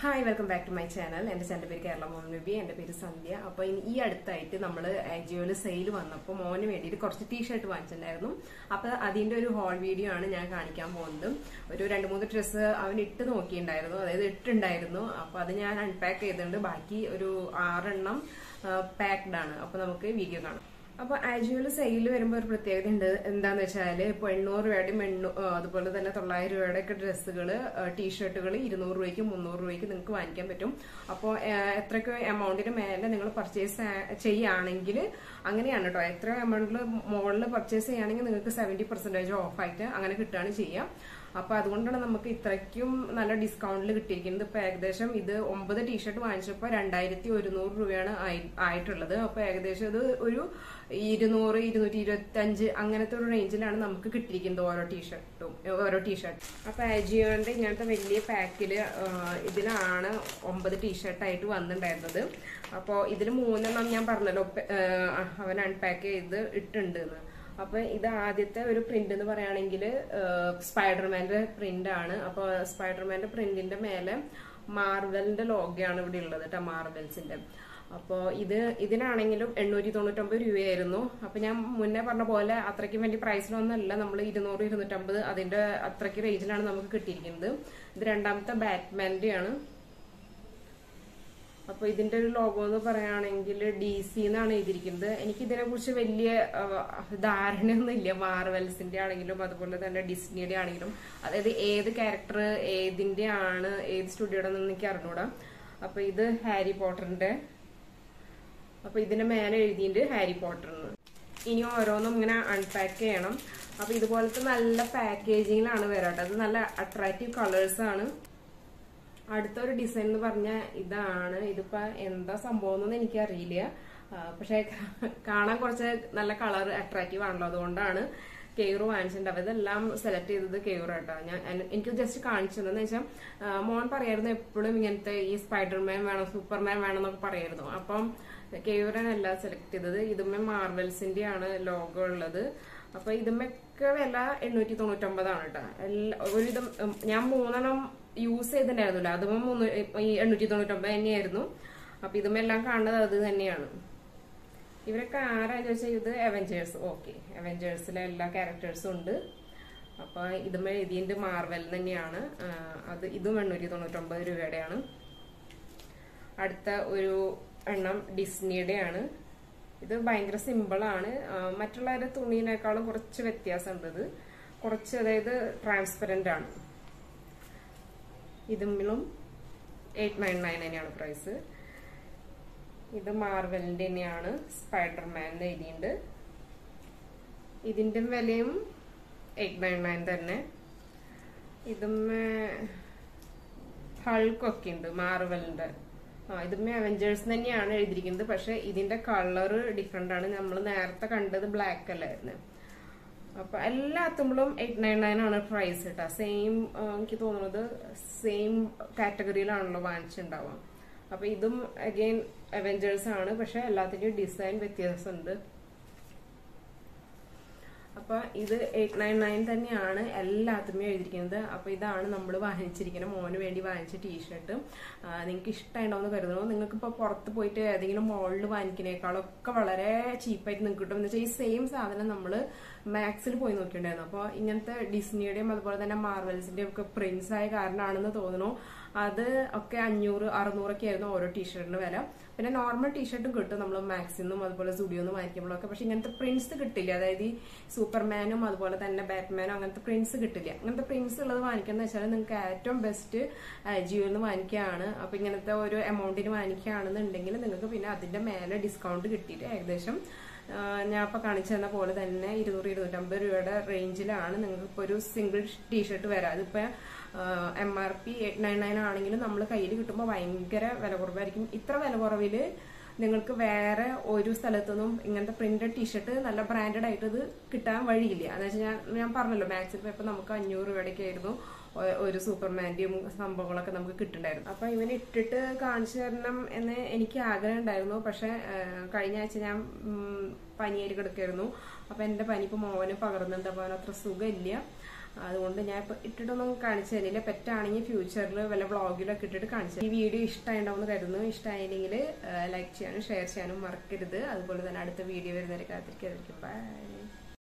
Hi welcome back to my channel എന്റെ channel പേര് കേരള മോൻ ബേബി എന്റെ പേര് സന്ധ്യ അപ്പൊ ഇനി ഈ അടുത്തായിട്ട് നമ്മൾ ജിയോയിൽ സെയിൽ വന്നപ്പോൾ മോന് വേണ്ടിയിട്ട് കുറച്ച് ടീഷർട്ട് വാങ്ങിച്ചിട്ടുണ്ടായിരുന്നു അപ്പൊ അതിന്റെ ഒരു ഹോൾ വീഡിയോ ആണ് ഞാൻ കാണിക്കാൻ പോകുന്നത് ഒരു രണ്ട് മൂന്ന് ഡ്രസ്സ് അവൻ ഇട്ട് നോക്കിയിട്ടുണ്ടായിരുന്നു അതായത് ഇട്ടുണ്ടായിരുന്നു അപ്പൊ അത് ഞാൻ അൺപാക്ക് ചെയ്തിട്ടുണ്ട് ബാക്കി ഒരു ആറെണ്ണം പാക്ഡ് ആണ് അപ്പൊ നമുക്ക് വീഡിയോ കാണാം അപ്പൊ ആജുവൽ സെയിൽ വരുമ്പോൾ ഒരു പ്രത്യേകത ഉണ്ട് എന്താന്ന് വെച്ചാല് ഇപ്പൊ എണ്ണൂറ് രൂപയുടെയും എണ്ണൂ ആ, അതുപോലെ തന്നെ തൊള്ളായിരം രൂപയുടെ ഒക്കെ ഡ്രസ്സുകള് ടീഷർട്ടുകൾ ഇരുന്നൂറ് രൂപയ്ക്ക് മുന്നൂറ് രൂപയ്ക്ക് നിങ്ങൾക്ക് വാങ്ങിക്കാൻ പറ്റും അപ്പോൾ എത്രയൊക്കെ എമൗണ്ടിന് മേലെ നിങ്ങൾ പർച്ചേസ് ചെയ്യുകയാണെങ്കിൽ അങ്ങനെയാണ് കേട്ടോ എത്ര എമൗണ്ടിൽ മുകളിൽ പർച്ചേസ് ചെയ്യുകയാണെങ്കിൽ നിങ്ങൾക്ക് സെവന്റി പെർസെന്റേജ് ഓഫ് ആയിട്ട് അങ്ങനെ കിട്ടുകയാണ് ചെയ്യുക അപ്പൊ അതുകൊണ്ടാണ് നമുക്ക് ഇത്രയ്ക്കും നല്ല ഡിസ്കൗണ്ടിൽ കിട്ടിയിരിക്കുന്നത് ഇപ്പൊ ഏകദേശം ഇത് ഒമ്പത് ടീഷർട്ട് വാങ്ങിച്ചപ്പോൾ രണ്ടായിരത്തി ഒരുന്നൂറ് രൂപയാണ് ആയി- ആയിട്ടുള്ളത് അപ്പൊ ഏകദേശം ഇത് ഒരു ഇരുന്നൂറ് ഇരുന്നൂറ്റി ഇരുപത്തി അഞ്ച് അങ്ങനത്തെ ഒരു റേഞ്ചിലാണ് നമുക്ക് കിട്ടിയിരിക്കുന്നത് ഓരോ ടീഷർട്ടും ഓരോ ടീഷർട്ട് അപ്പൊ ആജിയോന്റെ ഇങ്ങനത്തെ വലിയ പാക്കില് ഇതിലാണ് ഒമ്പത് ടീഷർട്ടായിട്ട് വന്നിട്ടുണ്ടായിരുന്നത് അപ്പോൾ ഇതിൽ മൂന്നെണ്ണം ഞാൻ പറഞ്ഞല്ലോ പെ- ആ, അവൻ അൺപാക്ക് ചെയ്ത് ഇട്ടുണ്ട് എന്ന് അപ്പൊ ഇത് ആദ്യത്തെ ഒരു പ്രിന്റ് എന്ന് പറയുകയാണെങ്കിൽ സ്പൈഡർമാന്റെ പ്രിന്റ് ആണ് അപ്പൊ സ്പൈഡർമാന്റെ പ്രിന്റിന്റെ മേലെ മാർവലിന്റെ ലോഗയാണ് ഇവിടെ ഉള്ളത് കേട്ടോ മാർവൽസിന്റെ അപ്പോൾ ഇത് ഇതിനാണെങ്കിലും എണ്ണൂറ്റി തൊണ്ണൂറ്റൊമ്പത് രൂപയായിരുന്നു അപ്പൊ ഞാൻ മുന്നേ പറഞ്ഞ പോലെ അത്രയ്ക്ക് വേണ്ടി പ്രൈസിലൊന്നല്ല നമ്മൾ ഇരുന്നൂറ് ഇരുന്നൂറ്റമ്പത് അതിന്റെ അത്രയ്ക്ക് റേഞ്ചിലാണ് നമുക്ക് കിട്ടിയിരിക്കുന്നത് ഇത് രണ്ടാമത്തെ ബാറ്റ്മാന്റെ ആണ് അപ്പൊ ഇതിന്റെ ഒരു ലോഗോ എന്ന് പറയുകയാണെങ്കിൽ ഡി സി എന്നാണ് എഴുതിയിരിക്കുന്നത് എനിക്ക് ഇതിനെ കുറിച്ച് വലിയ ആ, ധാരണയൊന്നും ഇല്ല മാർവൽസിന്റെ ആണെങ്കിലും അതുപോലെ തന്നെ ഡിസ്നിയുടെ ആണെങ്കിലും അതായത് ഏത് ക്യാരക്ടർ ഏതിന്റെ ആണ് ഏത് സ്റ്റുഡിയോയുടെ എനിക്ക് അറിഞ്ഞൂടാ അപ്പൊ ഇത് ഹാരി പോട്ടറിന്റെ അപ്പൊ ഇതിന്റെ മേലെ എഴുതിയിട്ടുണ്ട് ഹാരി പോട്ടറിന് ഇനി ഓരോന്നും ഇങ്ങനെ അൺപാക്ക് ചെയ്യണം അപ്പൊ ഇതുപോലത്തെ നല്ല പാക്കേജിങ്ങിലാണ് വരാട്ടോ അത് നല്ല അട്രാക്റ്റീവ് കളേഴ്സ് ആണ് അടുത്ത ഒരു ഡിസൈൻ എന്ന് പറഞ്ഞാൽ ഇതാണ് ഇതിപ്പോ എന്താ സംഭവം എന്നൊന്നും എനിക്കറിയില്ല ആ, പക്ഷെ കാണാൻ കുറച്ച് നല്ല കളർ അട്രാക്റ്റീവ് ആണല്ലോ അതുകൊണ്ടാണ് കെയർ വാങ്ങിച്ചിട്ടുണ്ട് ഇതെല്ലാം സെലക്ട് ചെയ്തത് കെയർ കേട്ടോ ഞാൻ എൻ- എനിക്ക് ജസ്റ്റ് കാണിച്ചു തന്നെന്ന് വെച്ചാൽ മോൻ പറയായിരുന്നു എപ്പോഴും ഇങ്ങനത്തെ ഈ സ്പൈഡർമാൻ വേണം സൂപ്പർമാൻ വേണം എന്നൊക്കെ പറയായിരുന്നു അപ്പം കെയൂരനല്ല സെലക്ട് ചെയ്തത് ഇതുമ്മേ മാർവൽസിന്റെ ആണ് ലോഗോ ഉള്ളത് അപ്പൊ ഇതുമ്മൊക്കെ വില എണ്ണൂറ്റി തൊണ്ണൂറ്റൊമ്പതാണ് കേട്ടോ എല്ലാ ഒരുവിധം ഉം, ഞാൻ മൂന്നെണ്ണം യൂസ് ചെയ്തിട്ടുണ്ടായിരുന്നില്ല അതും മൂന്ന് ഈ എണ്ണൂറ്റി തൊണ്ണൂറ്റൊമ്പത് തന്നെയായിരുന്നു അപ്പൊ ഇതുമെല്ലാം കാണുന്നത് അത് തന്നെയാണ് ഇവരൊക്കെ ആരാ ചോദിച്ചാൽ ഇത് അവഞ്ചേഴ്സ് ഓക്കെ അവഞ്ചേഴ്സിലെ എല്ലാ ക്യാരക്ടേഴ്സും ഉണ്ട് അപ്പൊ ഇതുമ്മ എഴുതിയിട്ട് മാർവൽ തന്നെയാണ് ആ, അത് ഇതും എണ്ണൂറ്റി തൊണ്ണൂറ്റൊമ്പത് രൂപയുടെയാണ് അടുത്ത ഒരു എണ്ണം ഡിസ്നിയുടെ ആണ് ഇത് ഭയങ്കര സിമ്പിളാണ് മറ്റുള്ളവരുടെ തുണിയിനേക്കാളും കുറച്ച് വ്യത്യാസമുണ്ട് ഇത് കുറച്ച് അതായത് ട്രാൻസ്പെറന്റ് ആണ് ഇതുമ്മിലും എയ്റ്റ് നയൻ നയൻ തന്നെയാണ് പ്രൈസ് ഇത് മാർവലിന്റെ തന്നെയാണ് സ്പൈഡർമാൻ എഴുതിയിട്ടുണ്ട് ഇതിന്റെ വിലയും എയ്റ്റ് നയൻ നയൻ തന്നെ ഇതുമ്മേ ഹൾക്കൊക്കെ ഉണ്ട് മാർവലിന്റെ ആ ഇതുമ്മേ അവഞ്ചേഴ്സ് തന്നെയാണ് എഴുതിയിരിക്കുന്നത് പക്ഷെ ഇതിന്റെ കളറ് ഡിഫറെന്റ് ആണ് നമ്മൾ നേരത്തെ കണ്ടത് ബ്ലാക്ക് അല്ലായിരുന്നു അപ്പൊ എല്ലാത്തുമ്പോഴും എയ്റ്റ് നയൻ നയൻ ആണ് പ്രൈസ് കേട്ടോ സെയിം എനിക്ക് തോന്നുന്നത് സെയിം കാറ്റഗറിയിലാണല്ലോ വാങ്ങിച്ചിട്ടുണ്ടാവുക അപ്പൊ ഇതും അഗെയിൻ അവഞ്ചേഴ്സ് ആണ് പക്ഷെ എല്ലാത്തിന്റെയും ഡിസൈൻ വ്യത്യാസമുണ്ട് അപ്പൊ ഇത് എയ്റ്റ് നയൻ നയൻ തന്നെയാണ് എല്ലാത്തിനുമേ എഴുതിയിരിക്കുന്നത് അപ്പൊ ഇതാണ് നമ്മൾ വാങ്ങിച്ചിരിക്കുന്ന മോന് വേണ്ടി വാങ്ങിച്ച ടീഷർട്ട് നിങ്ങൾക്ക് ഇഷ്ടമായിട്ടുണ്ടാവുമെന്ന് കരുതുന്നു നിങ്ങൾക്ക് ഇപ്പോൾ പുറത്ത് പോയിട്ട് ഏതെങ്കിലും മോളിൽ വാങ്ങിക്കുന്നേക്കാളൊക്കെ വളരെ ചീപ്പായിട്ട് നിങ്ങൾക്ക് കിട്ടും എന്ന് വെച്ചാൽ ഈ സെയിം സാധനം നമ്മൾ മാക്സിൽ പോയി നോക്കിയിട്ടുണ്ടായിരുന്നു അപ്പോൾ ഇങ്ങനത്തെ ഡിസ്നിയുടെയും അതുപോലെ തന്നെ മാർവൽസിന്റെയും ഒക്കെ പ്രിന്റ്സ് ആയ കാരണമാണെന്ന് തോന്നുന്നു അത് ഒക്കെ അഞ്ഞൂറ് അറുന്നൂറൊക്കെ ആയിരുന്നു ഓരോ ടീഷർട്ടിന് വില പിന്നെ നോർമൽ ടീഷർട്ടും കിട്ടും നമ്മൾ മാക്സിന്നും അതുപോലെ സ്റ്റുഡിയോന്നും വാങ്ങിക്കുമ്പോഴൊക്കെ പക്ഷെ ഇങ്ങനത്തെ പ്രിന്റ്സ് കിട്ടില്ല അതായത് ഈ സൂപ്പർമാനും അതുപോലെ തന്നെ ബാറ്റ്മാനും അങ്ങനത്തെ പ്രിന്റ്സ് കിട്ടില്ല അങ്ങനത്തെ പ്രിന്റ്സ് ഉള്ളത് വാങ്ങിക്കുന്ന വെച്ചാൽ നിങ്ങൾക്ക് ഏറ്റവും ബെസ്റ്റ് ജിയോയിൽ നിന്ന് വാങ്ങിക്കുകയാണ് അപ്പൊ ഇങ്ങനത്തെ ഒരു എമൗണ്ടിന് വാങ്ങിക്കുകയാണെന്നുണ്ടെങ്കിൽ നിങ്ങൾക്ക് പിന്നെ അതിന്റെ മേലെ ഡിസ്കൗണ്ട് കിട്ടിയിട്ട് ഏകദേശം ആ, ഞാൻ ഇപ്പൊ കാണിച്ചു തന്ന പോലെ തന്നെ ഇരുന്നൂറ് ഇരുന്നൂറ്റമ്പത് രൂപയുടെ റേഞ്ചിലാണ് നിങ്ങൾക്ക് ഇപ്പൊ ഒരു സിംഗിൾ ടീഷർട്ട് വരാം അതിപ്പോ M R P eight nine nine ആണെങ്കിലും നമ്മൾ കയ്യിൽ കിട്ടുമ്പോൾ ഭയങ്കര വില കുറവായിരിക്കും ഇത്ര വില കുറവില് നിങ്ങൾക്ക് വേറെ ഒരു സ്ഥലത്തുനിന്നും ഇങ്ങനത്തെ പ്രിന്റഡ് ടീഷർട്ട് നല്ല ബ്രാൻഡഡ് ആയിട്ട് ഇത് കിട്ടാൻ വഴിയില്ല എന്ന് വെച്ചാൽ ഞാൻ ഞാൻ പറഞ്ഞല്ലോ മാക്സിൽ പോയപ്പോൾ നമുക്ക് അഞ്ഞൂറ് രൂപയുടെയൊക്കെ ആയിരുന്നു ഒ- ഒരു സൂപ്പർമാന്റെയും സംഭവങ്ങളൊക്കെ നമുക്ക് കിട്ടുന്നുണ്ടായിരുന്നു അപ്പൊ ഇവന് ഇട്ടിട്ട് കാണിച്ചു തരണം എന്ന് എനിക്ക് ആഗ്രഹം ഉണ്ടായിരുന്നു പക്ഷെ കഴിഞ്ഞ ആഴ്ച ഞാൻ ഉം, പനിയായിട്ട് കിടക്കായിരുന്നു അപ്പൊ എന്റെ പനി ഇപ്പൊ മോന് പകർന്നുണ്ട് അപ്പൊ അവന് അത്ര സുഖമില്ല അതുകൊണ്ട് ഞാൻ ഇപ്പൊ ഇട്ടിട്ടൊന്നും കാണിച്ചു തരില്ല പെറ്റാണെങ്കിൽ ഫ്യൂച്ചറിൽ വല്ല വ്ളോഗിലൊക്കെ ഇട്ടിട്ട് കാണിച്ചു തരാം. ഈ വീഡിയോ ഇഷ്ടമായിട്ടുണ്ടാവുമെന്ന് കരുതുന്നു ഇഷ്ടമായില്ലെങ്കിൽ ലൈക്ക് ചെയ്യാനും ഷെയർ ചെയ്യാനും മറക്കരുത് അതുപോലെ തന്നെ അടുത്ത വീഡിയോ വരുന്നവരെ കാത്തിരിക്കാതിരിക്കും ബൈ